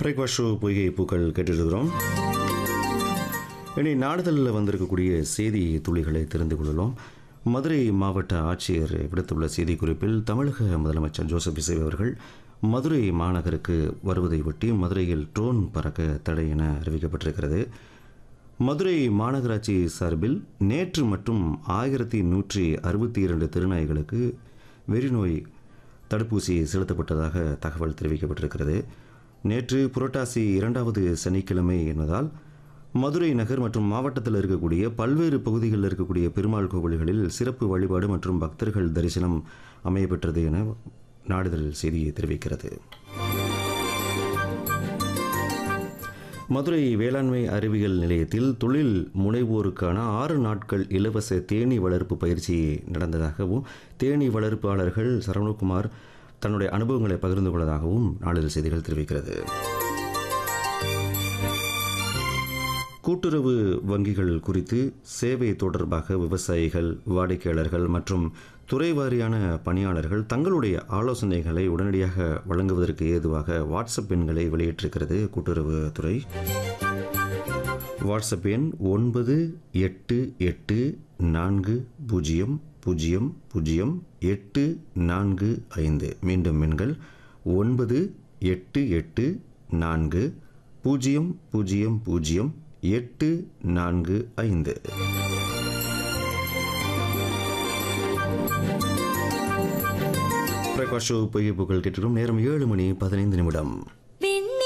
breakfast show பொய்கை பூக்கள் கேட்டுருக்கிறோம் இனி நாடுதலில் வந்திருக்கக்கூடிய செய்தி துளிகளை தெரிந்து கொள்ளலாம் மதுரை மாவட்ட ஆட்சியர் விடுத்துள்ள செய்திக்குறிப்பில் தமிழக முதலமைச்சர் ஜோசப் இசை அவர்கள் மதுரை மாநகருக்கு வருவதை ஒட்டி மதுரையில் ட்ரோன் பறக்க தடை என அறிவிக்கப்பட்டிருக்கிறது மதுரை மாநகராட்சி சார்பில் நேற்று மட்டும் ஆயிரத்தி நூற்றி அறுபத்தி இரண்டு திருநாய்களுக்கு வெறிநோய் தடுப்பூசி செலுத்தப்பட்டதாக தகவல் தெரிவிக்கப்பட்டிருக்கிறது நேற்று புரட்டாசி இரண்டாவது சனிக்கிழமை என்பதால் மதுரை நகர் மற்றும் மாவட்டத்தில் இருக்கக்கூடிய பல்வேறு பகுதிகளில் இருக்கக்கூடிய பெருமாள் கோவில்களில் சிறப்பு வழிபாடு மற்றும் பக்தர்கள் தரிசனம் அமையப்பெற்றது என நாடுதல் செய்தி தெரிவிக்கிறது மதுரை வேளாண்மை அறிவியல் நிலையத்தில் தொழில் முனைவோருக்கான ஆறு நாட்கள் இலவச தேனீ வளர்ப்பு பயிற்சி நடந்ததாகவும் தேனீ வளர்ப்பாளர்கள் சரவணகுமார் தன்னுடைய அனுபவங்களை பகிர்ந்து கொள்ளதாகவும் நாளிதழ் செய்திகள் தெரிவிக்கிறது கூட்டுறவு வங்கிகள் குறித்து சேவை தொடர்பாக விவசாயிகள் வாடிக்கையாளர்கள் மற்றும் துறைவாரியான பணியாளர்கள் தங்களுடைய ஆலோசனைகளை உடனடியாக வழங்குவதற்கு ஏதுவாக வாட்ஸ்அப் எண்களை வெளியிட்டிருக்கிறது கூட்டுறவு துறை வாட்ஸ்அப் எண் ஒன்பது எட்டு எட்டு நான்கு பூஜ்ஜியம் பூஜ்ஜியம் பூஜ்ஜியம் எட்டு நான்கு ஐந்து மீண்டும் எண்கள் ஒன்பது எட்டு எட்டு நான்கு பூஜ்ஜியம் பூஜ்ஜியம் பூஜ்ஜியம் எட்டு நான்கு ஐந்து பிரகாஷ் பொய்கை புகழ் கேட்டிருக்கும் நேரம் ஏழு மணி பதினைந்து நிமிடம்